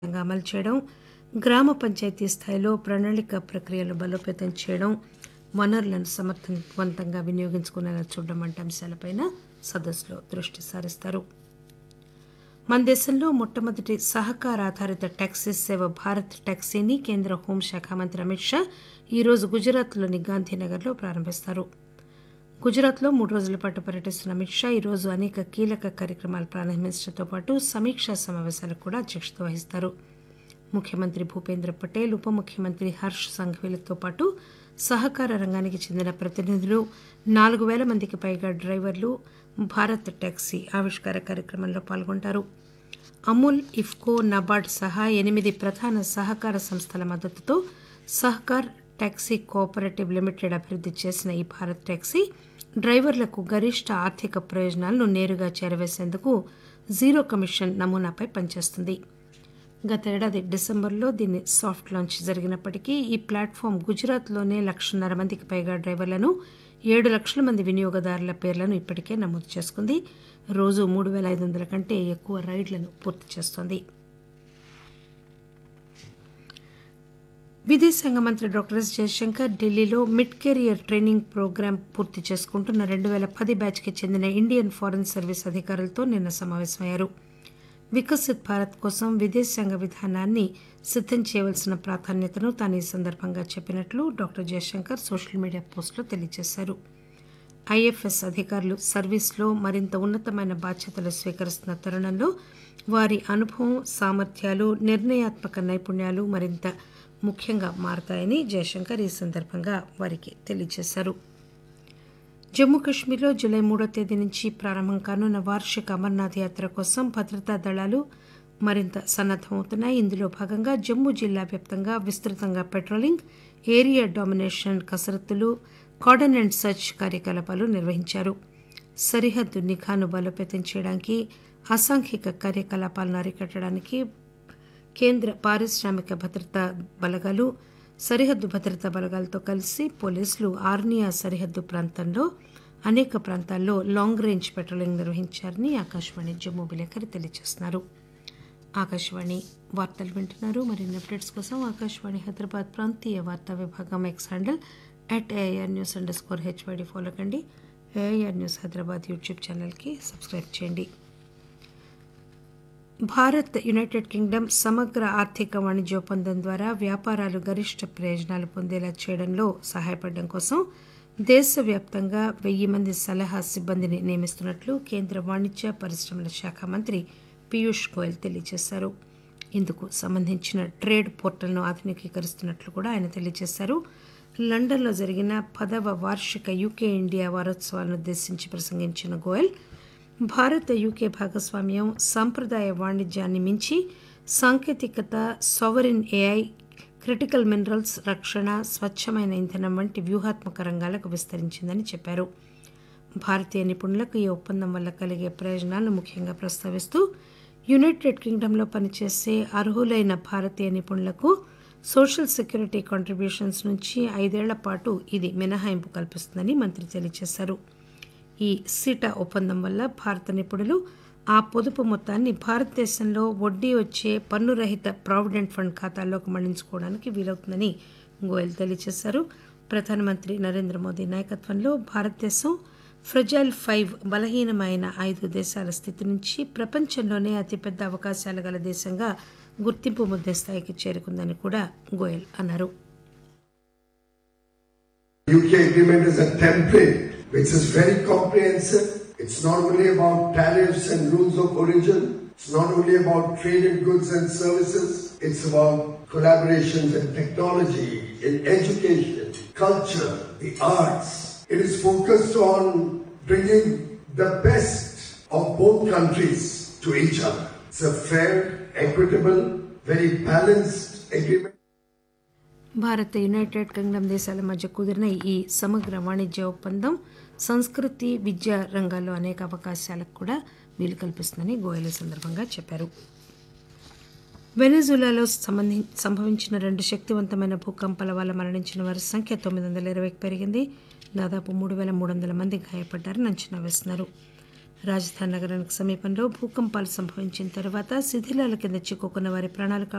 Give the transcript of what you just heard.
విధంగా అమలు చేయడం గ్రామ పంచాయతీ స్థాయిలో ప్రణాళిక ప్రక్రియలు బలోపేతం చేయడం వనరులను సమర్థవంతంగా వినియోగించుకునేలా చూడడం వంటి అంశాలపైన సదస్సులో దృష్టి సారిస్తారు మన దేశంలో మొట్టమొదటి సహకార ఆధారిత టాక్సీ సేవ భారత్ టాక్సీని కేంద్ర హోంశాఖ మంత్రి అమిత్ షా ఈరోజు గుజరాత్లోని గాంధీనగర్లో ప్రారంభిస్తారు గుజరాత్లో మూడు రోజుల పాటు పర్యటిస్తున్న అమిత్ షా ఈరోజు అనేక కీలక కార్యక్రమాలు ప్రారంభించడంతో పాటు సమీక్షా సమావేశాలకు కూడా అధ్యక్షత వహిస్తారు ముఖ్యమంత్రి భూపేంద్ర పటేల్ ఉప ముఖ్యమంత్రి హర్ష్ సంఘవీలతో పాటు సహకార రంగానికి చెందిన ప్రతినిధులు నాలుగు పేల మందికి పైగా డ్రైవర్లు భారత్ టాక్సీ ఆవిష్కార కార్యక్రమంలో పాల్గొంటారు అమూల్ ఇఫ్కో నబార్డ్ సహా ఎనిమిది ప్రధాన సహకార సంస్థల మద్దతుతో సహకార్ టాక్సీ కోఆపరేటివ్ లిమిటెడ్ అభివృద్ధి చేసిన ఈ భారత్ టాక్సీ డ్రైవర్లకు గరిష్ట ఆర్థిక ప్రయోజనాలను నేరుగా చేరవేసేందుకు జీరో కమిషన్ నమూనాపై పనిచేస్తుంది గత ఏడాది డిసెంబర్లో దీని సాఫ్ట్ లాంచ్ జరిగినప్పటికీ ఈ ప్లాట్ఫామ్ గుజరాత్లోనే లక్షన్నర మందికి పైగా డ్రైవర్లను ఏడు లక్షల మంది వినియోగదారుల పేర్లను ఇప్పటికే నమోదు చేసుకుంది రోజు మూడు పేల ఐదు వందల కంటే ఎక్కువ రైడ్లను పూర్తి చేస్తోంది విదేశాంగ మంత్రి డాక్టర్ ఎస్ జయశంకర్ ఢిల్లీలో మిడ్ కెరియర్ ట్రైనింగ్ ప్రోగ్రాం పూర్తి చేసుకుంటున్న రెండు పేల పది బ్యాచ్కి చెందిన ఇండియన్ ఫారెన్ సర్వీస్ అధికారులతో నిన్న సమావేశమయ్యారు వికసిత్ భారత్ కోసం విదేశాంగ విధానాన్ని సిద్దం చేయవలసిన ప్రాధాన్యతను తాను ఈ సందర్భంగా చెప్పినట్లు డాక్టర్ జయశంకర్ సోషల్ మీడియా పోస్టులో తెలియజేశారు ఐఎఫ్ఎస్ అధికారులు సర్వీస్లో మరింత ఉన్నతమైన బాధ్యతలు స్వీకరిస్తున్న తరుణంలో వారి అనుభవం సామర్థ్యాలు నిర్ణయాత్మక నైపుణ్యాలు మరింత ముఖ్యంగా మారతాయని జయశంకర్ ఈ సందర్భంగా వారికి తెలియజేశారు జమ్మూ కాశ్మీర్లో జూలై మూడో తేదీ నుంచి ప్రారంభం కానున్న వార్షిక అమర్నాథ్ యాత్ర కోసం భద్రతా దళాలు మరింత సన్నద్దమవుతున్నాయి ఇందులో భాగంగా జమ్మూ జిల్లా వ్యాప్తంగా విస్తృతంగా పెట్రోలింగ్ ఏరియా డామినేషన్ కసరత్తులు కార్డన్ అండ్ సర్చ్ కార్యకలాపాలు నిర్వహించారు సరిహద్దు నిఘాను బలోపేతం చేయడానికి అసాంఘిక కార్యకలాపాలను అరికట్టడానికి కేంద్ర పారిశ్రామిక భద్రతా బలగాలు సరిహద్దు భద్రతా బలగాలతో కలిసి పోలీసులు ఆర్నియా సరిహద్దు ప్రాంతంలో అనేక ప్రాంతాల్లో లాంగ్ రేంజ్ పెట్రోలింగ్ నిర్వహించారని ఆకాశవాణి జమ్మూ విలేకరి తెలియజేస్తున్నారు ఆకాశవాణి వార్తలు వింటున్నారు మరిన్ని అప్డేట్స్ కోసం ఆకాశవాణి హైదరాబాద్ ప్రాంతీయ వార్తా విభాగం X handle at AIR news underscore HYD follow కండి ఏఐఆర్ న్యూస్ హైదరాబాద్ యూట్యూబ్ ఛానల్కి సబ్స్క్రైబ్ చేయండి భారత్ యునైటెడ్ కింగ్డమ్ సమగ్ర ఆర్థిక వాణిజ్య ఒప్పందం ద్వారా వ్యాపారాలు గరిష్ట ప్రయోజనాలు పొందేలా చేయడంలో సహాయపడడం కోసం దేశవ్యాప్తంగా వెయ్యి మంది సలహా సిబ్బందిని నియమిస్తున్నట్లు కేంద్ర వాణిజ్య పరిశ్రమల శాఖ మంత్రి పీయూష్ గోయల్ తెలియజేశారు ఇందుకు సంబంధించిన ట్రేడ్ పోర్టల్ను ఆధునికీకరిస్తున్నట్లు కూడా ఆయన తెలియజేశారు లండన్లో జరిగిన పదవ వార్షిక యూకే ఇండియా వారోత్సవాలను ఉద్దేశించి ప్రసంగించిన గోయల్ భారత యూకే భాగస్వామ్యం సాంప్రదాయ వాణిజ్యాన్ని మించి సాంకేతికత సావరిన్ ఏఐ క్రిటికల్ మినరల్స్ రక్షణ స్వచ్ఛమైన ఇంధనం వంటి వ్యూహాత్మక రంగాలకు విస్తరించిందని చెప్పారు భారతీయ నిపుణులకు ఈ ఒప్పందం వల్ల కలిగే ప్రయోజనాలను ముఖ్యంగా ప్రస్తావిస్తూ యునైటెడ్ కింగ్డమ్లో పనిచేసే అర్హులైన భారతీయ నిపుణులకు సోషల్ సెక్యూరిటీ కాంట్రిబ్యూషన్స్ నుంచి ఐదేళ్ల పాటు ఇది మినహాయింపు కల్పిస్తుందని మంత్రి తెలియజేశారు ఈ సీటా ఒప్పందం వల్ల భారత నిపుణులు ఆ పొదుపు మొత్తాన్ని భారతదేశంలో వడ్డీ వచ్చే పన్నురహిత ప్రావిడెంట్ ఫండ్ ఖాతాల్లోకి మళ్లించుకోవడానికి వీలవుతుందని గోయల్ తెలియజేశారు ప్రధానమంత్రి నరేంద్ర మోదీ నాయకత్వంలో భారతదేశం ఫ్రెజైల్ ఫైవ్ బలహీనమైన ఐదు దేశాల స్థితి నుంచి ప్రపంచంలోనే అతిపెద్ద అవకాశాలు గల దేశంగా గుర్తింపు ముద్దే స్థాయికి చేరుకుందని కూడా గోయల్ అన్నారు UK agreement is a template which is very comprehensive. It's not only about tariffs and rules of origin. It's not only about trade in goods and services. It's about collaborations in technology, in education, culture, the arts. It is focused on bringing the best of both countries to each other. It's a fair, equitable, very balanced agreement. Bharat united kingdom దేశాల మధ్య కుదిరిన ఈ సమగ్ర వాణిజ్య ఒప్పందం సంస్కృతి విద్యా రంగాల్లో అనేక అవకాశాలకు కూడా వీలు కల్పిస్తుందని గోయల్ ఈ సందర్భంగా చెప్పారు వెనజులాలో సంబంధి సంభవించిన రెండు శక్తివంతమైన భూకంపాల వల్ల మరణించిన వారి సంఖ్య తొమ్మిది వందల ఇరవైకి పెరిగింది దాదాపు మూడు వేల మూడు వందల మంది గాయపడ్డారని అంచనా వేస్తున్నారు రాజధాని నగరానికి సమీపంలో భూకంపాలు సంభవించిన తర్వాత శిథిలాల కింద చిక్కుకున్న వారి ప్రాణాలు